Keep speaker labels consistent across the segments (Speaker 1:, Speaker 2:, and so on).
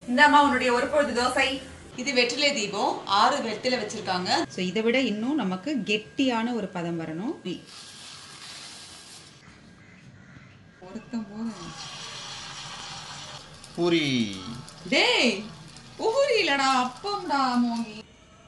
Speaker 1: இந்தாம்மா உன்னுடைய ஒரு பொழுது தோசை இது வெற்றிலை தீபம் ஆறு வெற்றிலை வச்சிருக்காங்க
Speaker 2: ஸோ இதை விட இன்னும் நமக்கு கெட்டியான ஒரு பதம் வரணும்
Speaker 1: ஒருத்தம் போது
Speaker 3: பூரி
Speaker 1: டேய் ஊரி இல்லடா அப்பம்டா மோகி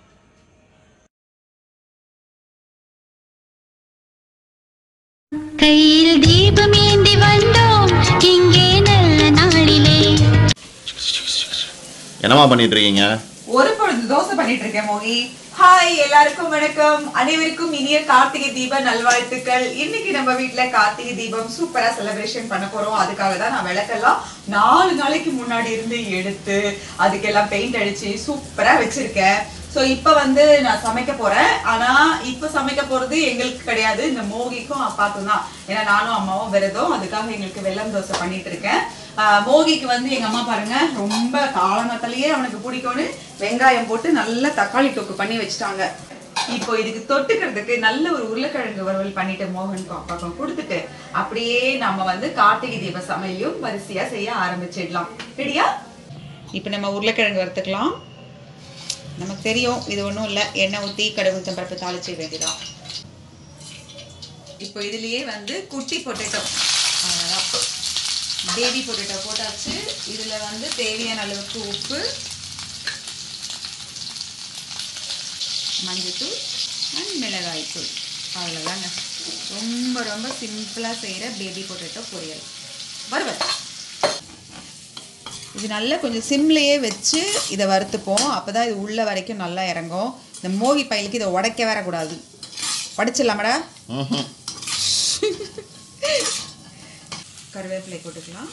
Speaker 4: கையில் தீபமேந்தி வந்தோம் இங்கே நல்ல நாளிலே
Speaker 3: என்னம்மா பண்ணிட்டு இருக்கீங்க
Speaker 1: ஒரு பொழுது தோசை பண்ணிட்டு இருக்கேன் மோகி ஹாய் எல்லாருக்கும் வணக்கம் அனைவருக்கும் இனிய கார்த்திகை தீப நல்வாழ்த்துக்கள் இன்னைக்கு நம்ம வீட்ல கார்த்திகை தீபம் சூப்பரா செலிப்ரேஷன் பண்ண போறோம் அதுக்காக தான் நான் விளக்கெல்லாம் நாலு நாளைக்கு முன்னாடி இருந்து எடுத்து அதுக்கெல்லாம் பெயிண்ட் அடிச்சு சூப்பரா வச்சிருக்கேன் சோ இப்ப வந்து நான் சமைக்க போறேன் ஆனா இப்ப சமைக்க போறது எங்களுக்கு கிடையாது இந்த மோகிக்கும் அப்பாக்கும் தான் ஏன்னா நானும் அம்மாவும் விரதம் அதுக்காக எங்களுக்கு வெள்ளம் தோசை பண்ணிட்டு இருக்கேன் ஆஹ் மோகிக்கு வந்து எங்க அம்மா பாருங்க ரொம்ப காலங்கத்திலேயே அவனுக்கு பிடிக்கும்னு வெங்காயம் போட்டு நல்ல தக்காளி தொக்கு பண்ணி வச்சுட்டாங்க இப்போ இதுக்கு தொட்டுக்கிறதுக்கு நல்ல ஒரு உருளைக்கிழங்கு வறுவல் பண்ணிட்டு மோகனுக்கும் அப்பாக்கும் கொடுத்துட்டு அப்படியே நம்ம வந்து கார்த்திகை தீப சமையலையும் வரிசையா செய்ய ஆரம்பிச்சிடலாம் ரெடியா
Speaker 2: இப்போ நம்ம உருளைக்கிழங்கு வறுத்துக்கலாம் நமக்கு தெரியும் இது ஒன்றும் இல்லை எண்ணெய் ஊற்றி கடுகு உளுத்தம் பருப்பு தாளிச்சிட வேண்டியதான்
Speaker 1: இப்போ இதுலயே வந்து குட்டி பொட்டேட்டோ அவ்வளோதான் பேபி பொட்டேட்டோ போட்டாச்சு இதுல வந்து தேவையான அளவுக்கு உப்பு
Speaker 2: மஞ்சத்தூள் அண்ட் மிளகாய்த்தூள் அவ்வளோதாங்க ரொம்ப ரொம்ப சிம்பிளாக செய்கிற பேபி பொட்டேட்டோ பொரியல் வறுவல் இது நல்லா கொஞ்சம் சிம்லேயே வச்சு இதை வறுத்துப்போம் அப்போ தான் இது உள்ள வரைக்கும் நல்லா இறங்கும் இந்த மோகி பையலுக்கு இதை உடைக்க வரக்கூடாது படிச்சிடலாமடா
Speaker 3: ம்ஹும்.
Speaker 2: கருவேப்பிலை போட்டுக்கலாம்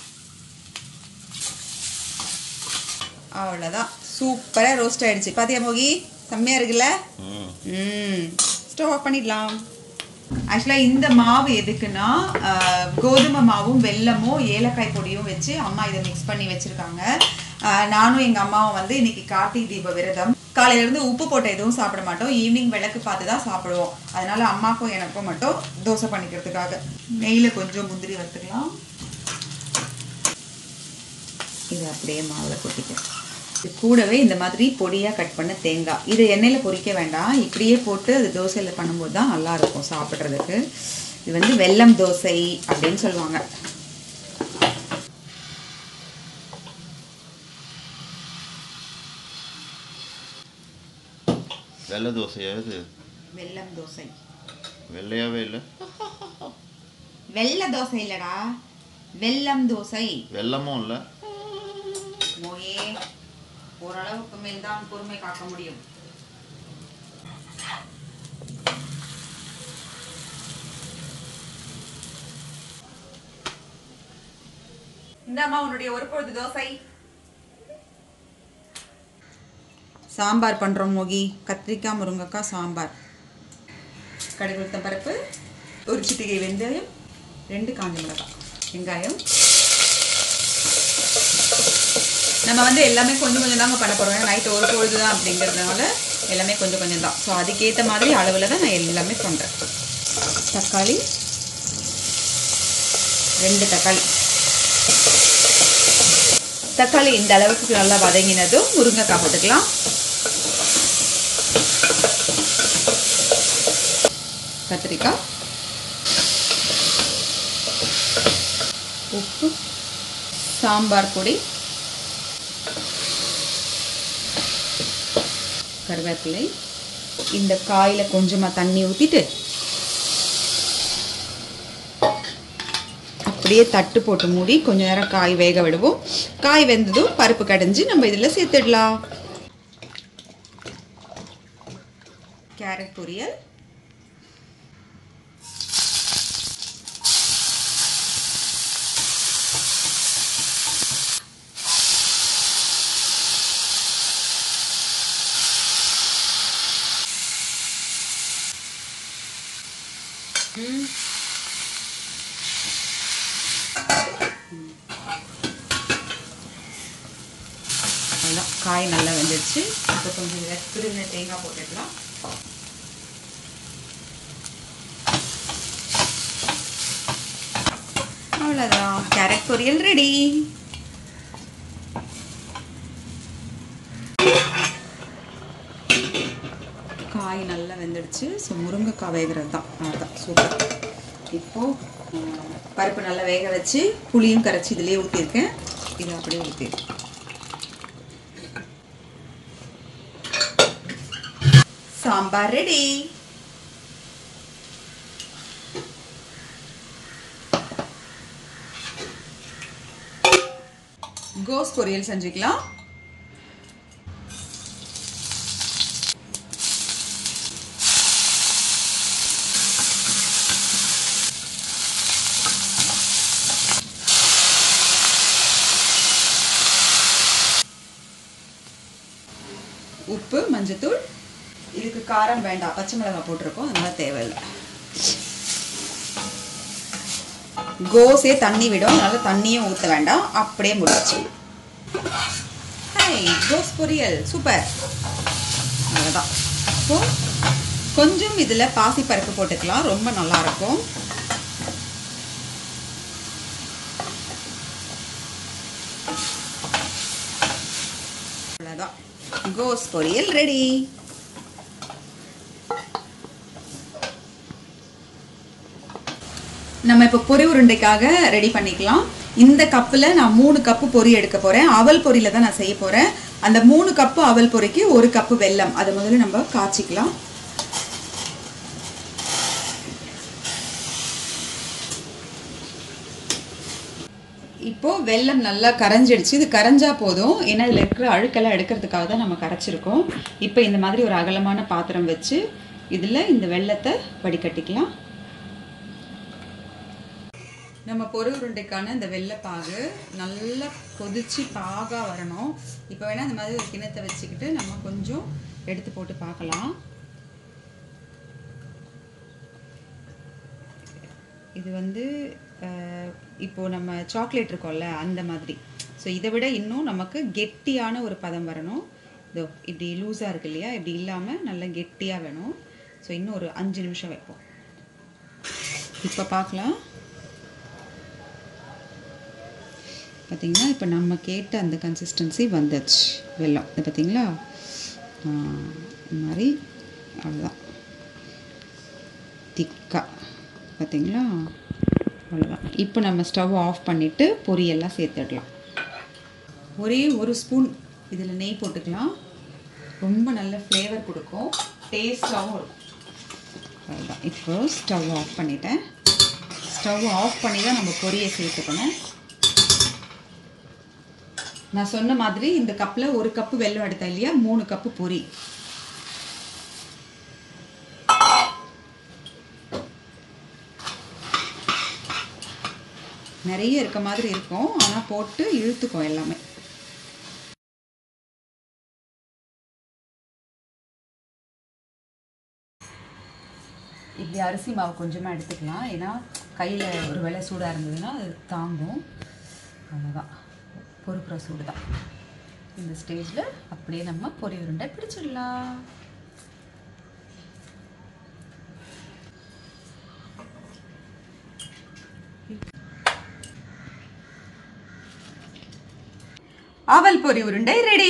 Speaker 2: அவ்வளோதான் சூப்பராக ரோஸ்ட் ஆயிடுச்சு பாத்தியா மோகி செம்மையாக இருக்குல்ல
Speaker 3: ம்.
Speaker 2: ம் ஸ்டவ் ஆஃப் பண்ணிடலாம்
Speaker 1: ஆக்சுவலாக இந்த மாவு எதுக்குன்னா ஆஹ், கோதுமை மாவும் வெல்லமும் ஏலக்காய் பொடியும் வச்சு அம்மா இதை மிக்ஸ் பண்ணி வச்சுருக்காங்க நானும் எங்கள் அம்மாவும் வந்து இன்னைக்கு கார்த்திகை தீப விரதம் காலையில இருந்து உப்பு போட்ட எதுவும் சாப்பிட மாட்டோம் ஈவினிங் விளக்கு பார்த்து தான் சாப்பிடுவோம் அதனால அம்மாக்கும் எனக்கும் மட்டும் தோசை பண்ணிக்கிறதுக்காக நெய்யில் கொஞ்சம் முந்திரி வறுத்துக்கலாம்
Speaker 2: இதை அப்படியே மாவில் கொட்டிக்க இது கூடவே இந்த மாதிரி பொடியாக கட் பண்ண தேங்காய் இதை எண்ணெயில் பொரிக்க வேண்டாம் இப்படியே போட்டு அது தோசையில் பண்ணும்போது தான் நல்லா இருக்கும் சாப்பிட்றதுக்கு இது வந்து வெல்லம் தோசை அப்படின்னு சொல்லுவாங்க
Speaker 3: வெள்ளை தோசையா இது
Speaker 2: வெல்லம் தோசை
Speaker 3: வெள்ளையாவே இல்லை
Speaker 2: வெள்ளை தோசை இல்லடா வெல்லம் தோசை
Speaker 3: வெள்ளமும் இல்லை
Speaker 2: மோயே ஓரளவுக்கு மேல் தான் பொறுமை காக்க முடியும்
Speaker 1: இந்தாம்மா உன்னுடைய ஒரு பொழுது தோசை
Speaker 2: சாம்பார் பண்ணுறோம் மோகி கத்திரிக்காய் முருங்கைக்காய் சாம்பார்
Speaker 1: கடுகு உளுத்தம் பருப்பு ஒரு சிட்டிகை வெந்தயம்
Speaker 2: ரெண்டு காஞ்ச மிளகாய் வெங்காயம்
Speaker 1: நம்ம வந்து எல்லாமே கொஞ்சம் கொஞ்சம் தாங்க பண்ண போகிறோம் ஏன்னா நைட்டு ஒரு பொழுது தான்
Speaker 2: அப்படிங்கிறதுனால எல்லாமே கொஞ்சம் கொஞ்சம் தான் ஸோ அதுக்கேற்ற மாதிரி அளவில் தான் நான் எல்லாமே பண்ணுறேன் தக்காளி ரெண்டு தக்காளி தக்காளி இந்த அளவுக்கு நல்லா வதங்கினதும் முருங்கைக்காய் போட்டுக்கலாம் கத்திரிக்காய் உப்பு சாம்பார் பொடி கருவேப்பிலை இந்த காயில் கொஞ்சமாக தண்ணி ஊற்றிட்டு அப்படியே தட்டு போட்டு மூடி கொஞ்ச நேரம் காய் வேக விடுவோம் காய் வெந்ததும் பருப்பு கடைஞ்சி நம்ம இதில் சேர்த்துடலாம் கேரட் பொரியல் அவ்வளோதான் காய் நல்லா வெந்துடுச்சு இப்போ கொஞ்சம் இதில் திருவின தேங்காய் போட்டுக்கலாம் அவ்வளோதான் கேரட் பொரியல் ரெடி காய் நல்லா வெந்துடுச்சு ஸோ முருங்கைக்காய் வேகிறது தான் அவ்வளோதான் சூப்பர் இப்போது பருப்பு நல்லா வேக வச்சு புளியும் கரைச்சி இதிலே ஊற்றிருக்கேன் இதை அப்படியே ஊற்றிருக்கேன் சாம்பார் ரெடி கோஸ் பொரியல் செஞ்சுக்கலாம் உப்பு மஞ்சத்தூள் இதுக்கு காரம் வேண்டாம் பச்சை மிளகாய் போட்டிருக்கோம் அதனால தேவையில்லை கோஸே தண்ணி விடும் அதனால தண்ணியும் ஊற்ற வேண்டாம் அப்படியே முடிச்சு ஹாய் கோஸ் பொரியல் சூப்பர் அவ்வளோதான் இப்போ கொஞ்சம் இதில் பாசிப்பருப்பு போட்டுக்கலாம் ரொம்ப நல்லா இருக்கும் அவ்வளோதான் கோஸ் பொரியல் ரெடி நம்ம இப்போ பொரி உருண்டைக்காக ரெடி பண்ணிக்கலாம் இந்த கப்பில் நான் மூணு கப்பு பொரி எடுக்க போகிறேன் அவல் பொரியில தான் நான் செய்ய போகிறேன் அந்த மூணு கப்பு அவல் பொரிக்கு ஒரு கப்பு வெல்லம் அதை முதல்ல நம்ம காய்ச்சிக்கலாம் இப்போ வெல்லம் நல்லா கரைஞ்சிடுச்சு இது கரைஞ்சா போதும் ஏன்னா இதில் இருக்கிற அழுக்கெல்லாம் எடுக்கிறதுக்காக தான் நம்ம கரைச்சிருக்கோம் இப்போ இந்த மாதிரி ஒரு அகலமான பாத்திரம் வச்சு இதில் இந்த வெல்லத்தை வடிகட்டிக்கலாம் நம்ம பொரு உருண்டைக்கான இந்த வெள்ளைப்பாகு நல்லா கொதிச்சு பாகா வரணும் இப்போ வேணால் இந்த மாதிரி ஒரு கிணத்தை வச்சுக்கிட்டு நம்ம கொஞ்சம் எடுத்து போட்டு பார்க்கலாம் இது வந்து அஹ், இப்போ நம்ம சாக்லேட் இருக்கோம்ல அந்த மாதிரி ஸோ இதை விட இன்னும் நமக்கு கெட்டியான ஒரு பதம் வரணும் இதோ இப்படி லூஸாக இருக்கு இல்லையா இப்படி இல்லாமல் நல்லா கெட்டியாக வேணும் ஸோ இன்னும் ஒரு அஞ்சு நிமிஷம் வைப்போம் இப்போ பார்க்கலாம் பார்த்தீங்கன்னா இப்போ நம்ம கேட்ட அந்த கன்சிஸ்டன்சி வந்துச்சு வெல்லம் இது பார்த்தீங்களா ஆ, இந்த மாதிரி அவ்வளோதான் திக்காக பார்த்தீங்களா அவ்வளோதான் இப்போ நம்ம ஸ்டவ் ஆஃப் பண்ணிவிட்டு பொரியெல்லாம் சேர்த்துடலாம் ஒரே ஒரு ஸ்பூன் இதில் நெய் போட்டுக்கலாம் ரொம்ப நல்ல ஃப்ளேவர் கொடுக்கும் டேஸ்ட்டாகவும் இருக்கும் அவ்வளோதான் இப்போ ஸ்டவ் ஆஃப் பண்ணிட்டேன் ஸ்டவ் ஆஃப் பண்ணி தான் நம்ம பொரியை சேர்த்துக்கணும் நான் சொன்ன மாதிரி இந்த கப்பில் ஒரு கப்பு வெல்லம் எடுத்தேன் இல்லையா மூணு கப்பு பொரி நிறைய இருக்க மாதிரி இருக்கும் ஆனால் போட்டு இழுத்துக்கும் எல்லாமே இப்படி அரிசி மாவு கொஞ்சமாக எடுத்துக்கலாம் ஏன்னா கையில் ஒரு வேளை சூடாக இருந்ததுன்னா அது தாங்கும் அவ்வளோதான் பொறுப்புற சூடு தான் இந்த ஸ்டேஜில் அப்படியே நம்ம பொரி உருண்டை பிடிச்சிடலாம் அவல் பொரி உருண்டை ரெடி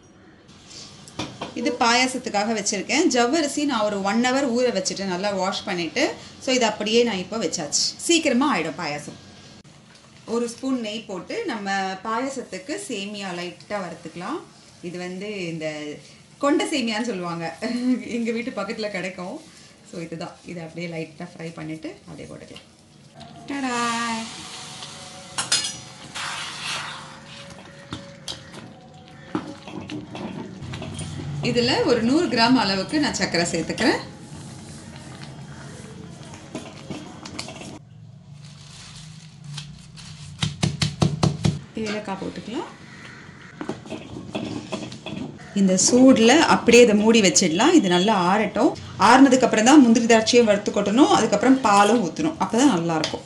Speaker 2: இது பாயாசத்துக்காக வச்சுருக்கேன் ஜவ்வரிசி நான் ஒரு ஒன் ஹவர் ஊற வச்சுட்டேன் நல்லா வாஷ் பண்ணிவிட்டு ஸோ இது அப்படியே நான் இப்போ வச்சாச்சு சீக்கிரமாக ஆகிடும் பாயாசம் ஒரு ஸ்பூன் நெய் போட்டு நம்ம பாயாசத்துக்கு சேமியா லைட்டாக வறுத்துக்கலாம் இது வந்து இந்த கொண்ட சேமியான்னு சொல்லுவாங்க எங்கள் வீட்டு பக்கத்தில் கிடைக்கும் ஸோ இதுதான் இதை அப்படியே லைட்டாக ஃப்ரை பண்ணிவிட்டு அப்படியே போட்டுக்கலாம் டடா இதில் ஒரு நூறு கிராம் அளவுக்கு நான் சர்க்கரை சேர்த்துக்கிறேன் ஏலக்காய் போட்டுக்கலாம் இந்த சூடில் அப்படியே இதை மூடி வச்சிடலாம் இது நல்லா ஆறட்டும் ஆறுனதுக்கு அப்புறம் தான் முந்திரி திராட்சையும் வறுத்து கொட்டணும் அதுக்கப்புறம் பாலும் ஊற்றணும் அப்போ தான் நல்லாயிருக்கும்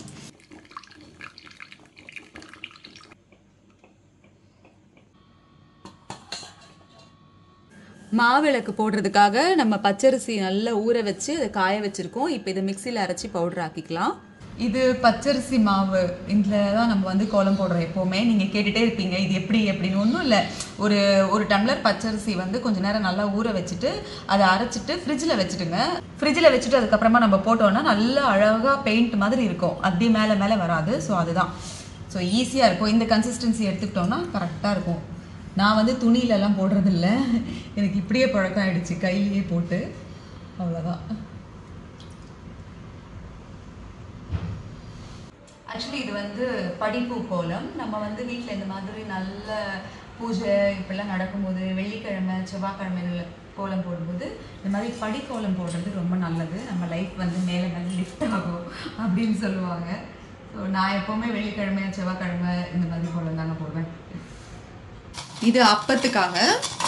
Speaker 2: மாவிளக்கு போடுறதுக்காக நம்ம பச்சரிசி நல்லா ஊற வச்சு அதை காய வச்சுருக்கோம் இப்போ இதை மிக்சியில் அரைச்சி பவுடர் ஆக்கிக்கலாம்
Speaker 1: இது பச்சரிசி மாவு இதில் தான் நம்ம வந்து கோலம் போடுறோம் எப்போவுமே நீங்கள் கேட்டுகிட்டே இருப்பீங்க இது எப்படி அப்படின்னு ஒன்றும் இல்லை ஒரு ஒரு டம்ளர் பச்சரிசி வந்து கொஞ்ச நேரம் நல்லா ஊற வச்சுட்டு அதை அரைச்சிட்டு ஃப்ரிட்ஜில் வச்சுடுங்க ஃப்ரிட்ஜில் வச்சுட்டு அதுக்கப்புறமா நம்ம போட்டோம்னா நல்லா அழகாக பெயிண்ட் மாதிரி இருக்கும் அப்படியே மேலே மேலே வராது ஸோ அதுதான் ஸோ ஈஸியாக இருக்கும் இந்த கன்சிஸ்டன்சி எடுத்துக்கிட்டோம்னா கரெக்டாக இருக்கும் நான் வந்து துணியிலலாம் போடுறதில்ல எனக்கு இப்படியே பழக்கம் ஆயிடுச்சு கையிலேயே போட்டு அவ்வளோதான் ஆக்சுவலி இது வந்து படிப்பு கோலம் நம்ம வந்து வீட்டில் இந்த மாதிரி நல்ல பூஜை இப்படிலாம் நடக்கும்போது வெள்ளிக்கிழமை செவ்வாய்க்கிழமையில கோலம் போடும்போது இந்த மாதிரி படிக்கோலம் போடுறது ரொம்ப நல்லது நம்ம லைஃப் வந்து மேலே மேலே லிஃப்ட் ஆகும் அப்படின்னு சொல்லுவாங்க ஸோ நான் எப்போவுமே வெள்ளிக்கிழமை செவ்வாய்க்கிழமை இந்த மாதிரி கோலம் தாங்க போடுவேன்
Speaker 2: இது அப்பத்துக்காக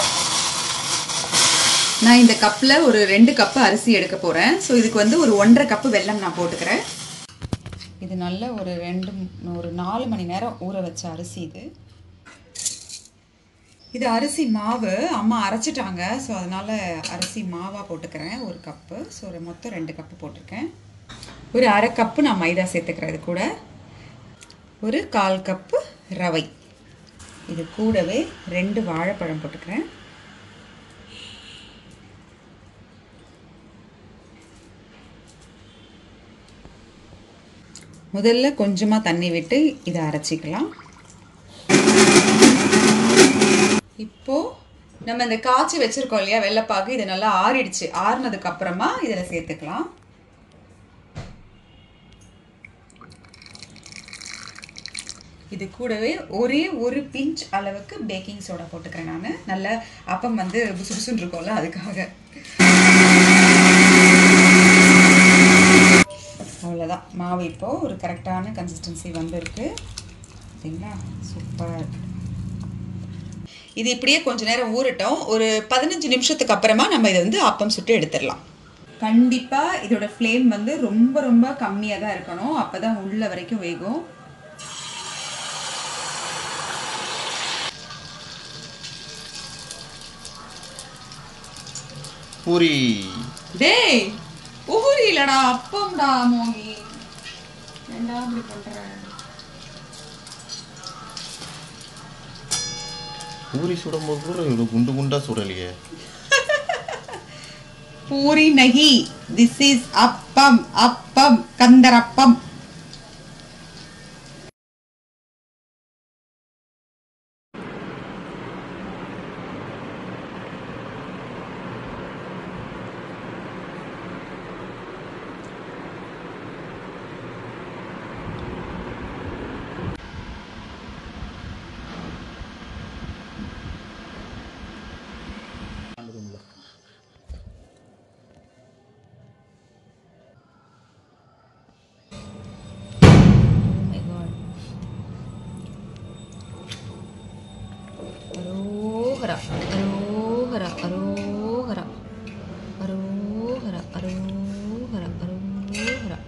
Speaker 2: நான் இந்த கப்பில் ஒரு ரெண்டு கப்பு அரிசி எடுக்க போகிறேன் ஸோ இதுக்கு வந்து ஒரு ஒன்றரை கப்பு வெல்லம் நான் போட்டுக்கிறேன் இது நல்ல ஒரு ரெண்டு ம- ஒரு நாலு மணி நேரம் ஊற வச்ச அரிசி இது இது அரிசி மாவு அம்மா அரைச்சிட்டாங்க ஸோ அதனால் அரிசி மாவாக போட்டுக்கிறேன் ஒரு கப்பு ஸோ ஒரு மொத்தம் ரெண்டு கப்பு போட்டிருக்கேன் ஒரு அரை கப்பு நான் மைதா சேர்த்துக்கிறேன் இது கூட ஒரு கால் கப்பு ரவை இது கூடவே ரெண்டு வாழைப்பழம் போட்டுக்கிறேன் முதல்ல கொஞ்சமாக தண்ணி விட்டு இதை அரைச்சிக்கலாம் இப்போ நம்ம இந்த காய்ச்சி வச்சிருக்கோம் இல்லையா வெள்ளைப்பாகு இது நல்லா ஆறிடுச்சு ஆறுனதுக்கு அப்புறமா இதில் சேர்த்துக்கலாம் இது கூடவே ஒரே ஒரு பிஞ்ச் அளவுக்கு பேக்கிங் சோடா போட்டுக்கிறேன் நான் நல்ல அப்பம் வந்து புசு புசுன்னு இருக்கும்ல அதுக்காக அவ்வளோதான் மாவு இப்போ ஒரு கரெக்டான கன்சிஸ்டன்சி வந்திருக்கு பார்த்தீங்களா சூப்பராக இருக்கு இது இப்படியே கொஞ்ச நேரம் ஊறட்டும் ஒரு பதினஞ்சு நிமிஷத்துக்கு அப்புறமா நம்ம இதை வந்து அப்பம் சுட்டு எடுத்துடலாம் கண்டிப்பாக இதோட ஃப்ளேம் வந்து ரொம்ப ரொம்ப கம்மியாக தான் இருக்கணும் அப்போ தான் உள்ள வரைக்கும் வேகும்
Speaker 3: பூரி
Speaker 2: டேய் ஊரி இல்லடா அப்பம்டா மோகி ஏன்டா இப்படி பண்ற
Speaker 3: பூரி சுடும்போது கூட இவ்வளோ குண்டு குண்டா சுடலையே
Speaker 2: பூரி நகி திஸ் இஸ் அப்பம் அப்பம் கந்தரப்பம்
Speaker 1: அரோகரா அரோகரா அரோகரா அரோகரா அரோகரா அரோகரா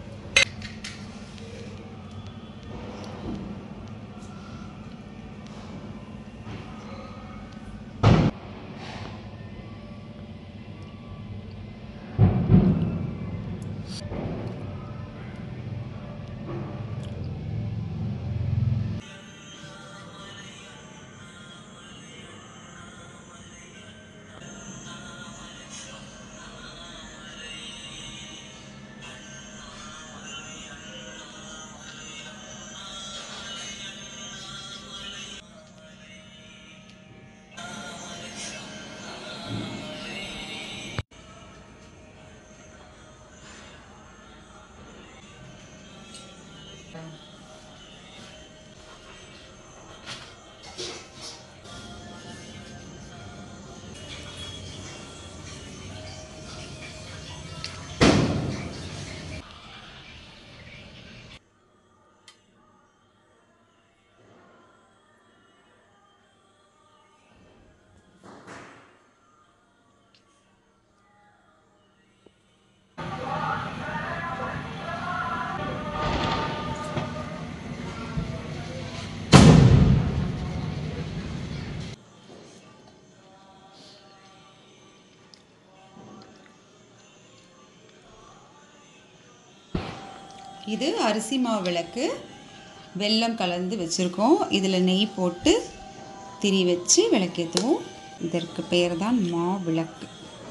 Speaker 2: இது அரிசி மாவு விளக்கு வெல்லம் கலந்து வச்சுருக்கோம் இதில் நெய் போட்டு திரி வச்சு விளக்கேற்றுவோம் இதற்கு பெயர் தான் மா விளக்கு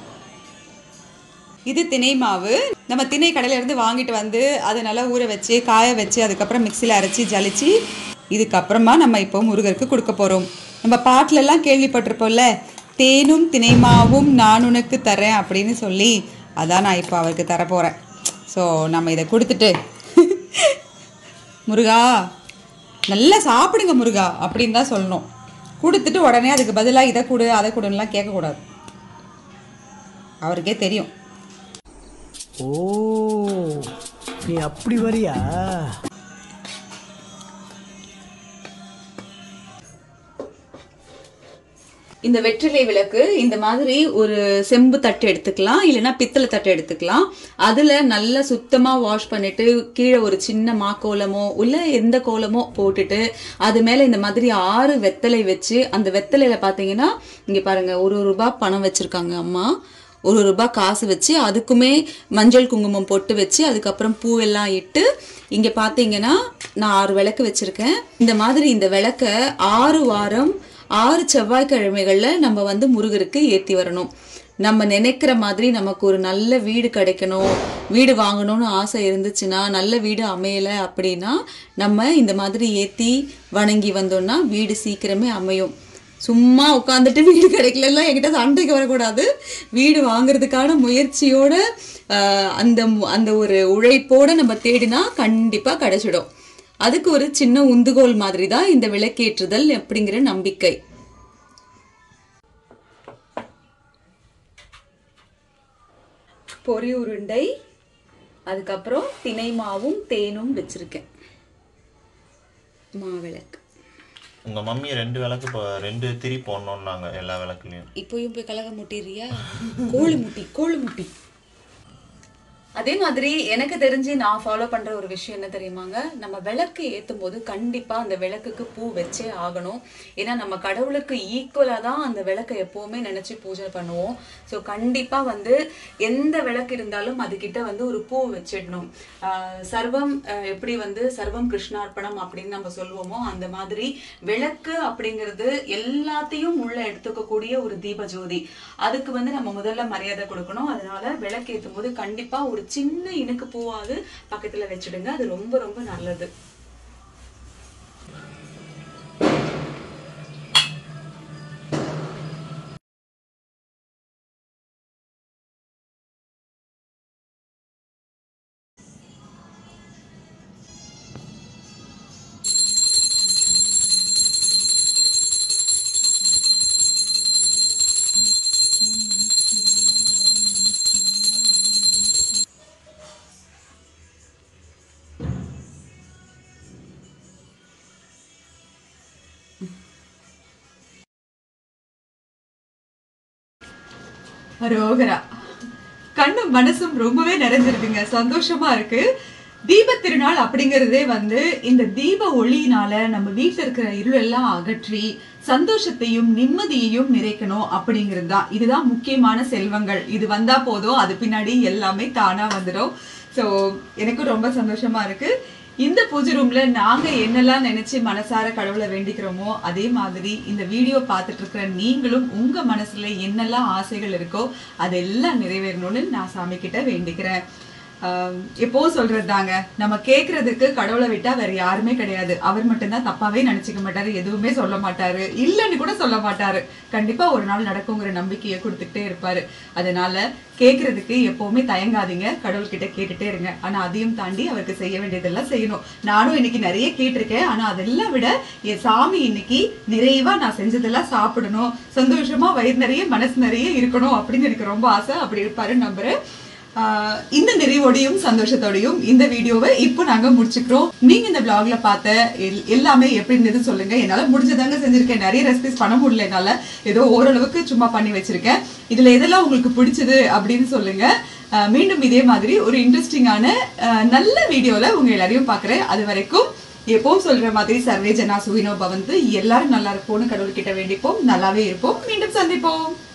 Speaker 2: இது திணை மாவு நம்ம திணை கடையில இருந்து வாங்கிட்டு வந்து அதை நல்லா ஊற வச்சு காய வச்சு அதுக்கப்புறம் மிக்சியில் அரைச்சி ஜலிச்சு இதுக்கப்புறமா நம்ம இப்போ முருகருக்கு கொடுக்க போகிறோம் நம்ம பாட்டிலெல்லாம் கேள்விப்பட்டிருப்போம்ல தேனும் திணை மாவும் நான் உனக்கு தரேன் அப்படின்னு சொல்லி அதான் நான் இப்போ அவருக்கு தர போகிறேன் ஸோ நம்ம இதை கொடுத்துட்டு முருகா நல்லா சாப்பிடுங்க முருகா அப்படின்னு தான் சொல்லணும் கொடுத்துட்டு உடனே அதுக்கு பதிலாக இதை கொடு அதை கொடுன்னுலாம் கேட்கக்கூடாது அவருக்கே தெரியும்
Speaker 5: ஓ நீ அப்படி வரியா
Speaker 2: இந்த வெற்றிலை விளக்கு இந்த மாதிரி ஒரு செம்பு தட்டு எடுத்துக்கலாம் இல்லைன்னா பித்தளை தட்டு எடுத்துக்கலாம் அதுல நல்லா சுத்தமா வாஷ் பண்ணிட்டு கீழே ஒரு சின்ன மாக்கோலமோ இல்ல எந்த கோலமோ போட்டுட்டு அது மேல இந்த மாதிரி ஆறு வெத்தலை வச்சு அந்த வெத்தலையில பாத்தீங்கன்னா இங்க பாருங்க ஒரு ரூபாய் பணம் வச்சிருக்காங்க அம்மா ஒரு ரூபாய் காசு வச்சு அதுக்குமே மஞ்சள் குங்குமம் பொட்டு வச்சு அதுக்கப்புறம் பூவெல்லாம் இட்டு இங்க பாத்தீங்கன்னா நான் ஆறு விளக்கு வச்சிருக்கேன் இந்த மாதிரி இந்த விளக்க ஆறு வாரம் ஆறு செவ்வாய்க்கிழமைகள்ல நம்ம வந்து முருகருக்கு ஏத்தி வரணும் நம்ம நினைக்கிற மாதிரி நமக்கு ஒரு நல்ல வீடு கிடைக்கணும் வீடு வாங்கணும்னு ஆசை இருந்துச்சுன்னா நல்ல வீடு அமையல அப்படின்னா நம்ம இந்த மாதிரி ஏத்தி வணங்கி வந்தோம்னா வீடு சீக்கிரமே அமையும் சும்மா உட்காந்துட்டு வீடு கிடைக்கலன்னா என்கிட்ட சண்டைக்கு வரக்கூடாது வீடு வாங்குறதுக்கான முயற்சியோட ஆஹ், அந்த மு- அந்த ஒரு உழைப்போட நம்ம தேடினா கண்டிப்பா கிடைச்சிடும் அதுக்கு ஒரு சின்ன உந்துகோல் மாதிரி தான் இந்த விளக்கேற்றுதல் அப்படிங்கிற நம்பிக்கை பொரி உருண்டை அதுக்கப்புறம் திணை மாவும் தேனும் வச்சிருக்கேன் மாவிளக்கு
Speaker 3: உங்க மம்மி ரெண்டு விளக்கு இப்போ ரெண்டு திரி போடணும்னாங்க எல்லா விளக்குலயும்
Speaker 2: இப்போயும் போய் கலக முட்டிடுறியா கோழி முட்டி கோழி முட்டி அதே மாதிரி எனக்கு தெரிஞ்சு நான் ஃபாலோ பண்ற ஒரு விஷயம் என்ன தெரியுமாங்க நம்ம விளக்கு ஏத்தும் போது கண்டிப்பா அந்த விளக்குக்கு பூ வச்சே ஆகணும் ஏன்னா நம்ம கடவுளுக்கு ஈக்குவலா தான் அந்த விளக்கை எப்பவுமே நினைச்சு பூஜை பண்ணுவோம் ஸோ கண்டிப்பா வந்து எந்த விளக்கு இருந்தாலும் அதுகிட்ட வந்து ஒரு பூ வச்சிடணும் ஆஹ் சர்வம் ஆஹ் எப்படி வந்து சர்வம் கிருஷ்ணார்ப்பணம் அப்படின்னு நம்ம சொல்லுவோமோ அந்த மாதிரி விளக்கு அப்படிங்கிறது எல்லாத்தையும் உள்ள எடுத்துக்கக்கூடிய ஒரு தீப ஜோதி அதுக்கு வந்து நம்ம முதல்ல மரியாதை கொடுக்கணும் அதனால விளக்கு ஏத்தும் போது கண்டிப்பா ஒரு சின்ன இனுக்கு பூவாவது பக்கத்துல வச்சிடுங்க அது ரொம்ப ரொம்ப நல்லது
Speaker 1: அரோகரா கண்ணும் மனசும் ரொம்பவே நிறைஞ்சிருக்குங்க சந்தோஷமா இருக்கு தீப திருநாள் அப்படிங்கறதே வந்து இந்த தீப ஒளியினால நம்ம வீட்டுல இருக்கிற இருள் எல்லாம் அகற்றி சந்தோஷத்தையும் நிம்மதியையும் நிறைக்கணும் அப்படிங்கிறது தான் இதுதான் முக்கியமான செல்வங்கள் இது வந்தா போதும் அது பின்னாடி எல்லாமே தானா வந்துடும் சோ எனக்கும் ரொம்ப சந்தோஷமா இருக்கு இந்த பூஜை ரூம்ல நாங்க என்னெல்லாம் நினைச்சு மனசார கடவுளை வேண்டிக்கிறோமோ அதே மாதிரி இந்த வீடியோ பார்த்துட்டு இருக்கிற நீங்களும் உங்க மனசுல என்னெல்லாம் ஆசைகள் இருக்கோ அதெல்லாம் நிறைவேறணும்னு நான் சாமி கிட்ட வேண்டிக்கிறேன் ஆஹ் எப்பவும் சொல்றதுதாங்க நம்ம கேக்குறதுக்கு கடவுளை விட்டா வேற யாருமே கிடையாது அவர் மட்டும்தான் தப்பாவே நினைச்சுக்க மாட்டாரு எதுவுமே சொல்ல மாட்டாரு இல்லைன்னு கூட சொல்ல மாட்டாரு கண்டிப்பா ஒரு நாள் நடக்குங்கிற நம்பிக்கையை கொடுத்துட்டே இருப்பாரு அதனால கேக்குறதுக்கு எப்பவுமே தயங்காதீங்க கடவுள்கிட்ட கேட்டுட்டே இருங்க ஆனா அதையும் தாண்டி அவருக்கு செய்ய வேண்டியதெல்லாம் செய்யணும் நானும் இன்னைக்கு நிறைய கேட்டிருக்கேன் ஆனா அதெல்லாம் விட என் சாமி இன்னைக்கு நிறைவா நான் செஞ்சதெல்லாம் சாப்பிடணும் சந்தோஷமா வயிறு நிறைய மனசு நிறைய இருக்கணும் அப்படின்னு எனக்கு ரொம்ப ஆசை அப்படி இருப்பாருன்னு நம்புறேன் ஆஹ் இந்த நிறைவோடையும் சந்தோஷத்தோடையும் இந்த வீடியோவை இப்போ நாங்க முடிச்சுக்கிறோம் நீங்க இந்த vlogல பார்த்த எல்- எல்லாமே எப்படி இருந்தது சொல்லுங்க என்னால முடிஞ்சதாங்க செஞ்சிருக்கேன் நிறைய ரெசிபிஸ் பண்ண முடியல என்னால ஏதோ ஓரளவுக்கு சும்மா பண்ணி வச்சிருக்கேன் இதுல எதெல்லாம் உங்களுக்கு பிடிச்சது அப்படின்னு சொல்லுங்க ஆஹ் மீண்டும் இதே மாதிரி ஒரு இன்ட்ரெஸ்டிங்கான நல்ல வீடியோல உங்க எல்லாரையும் பார்க்கறேன் அது வரைக்கும் எப்பவும் சொல்ற மாதிரி சர்வே ஜனா சுகினோ பவந்து எல்லாரும் நல்லா இருப்போம்னு கடவுள்கிட்ட வேண்டிப்போம் நல்லாவே இருப்போம் மீண்டும் சந்திப்போம்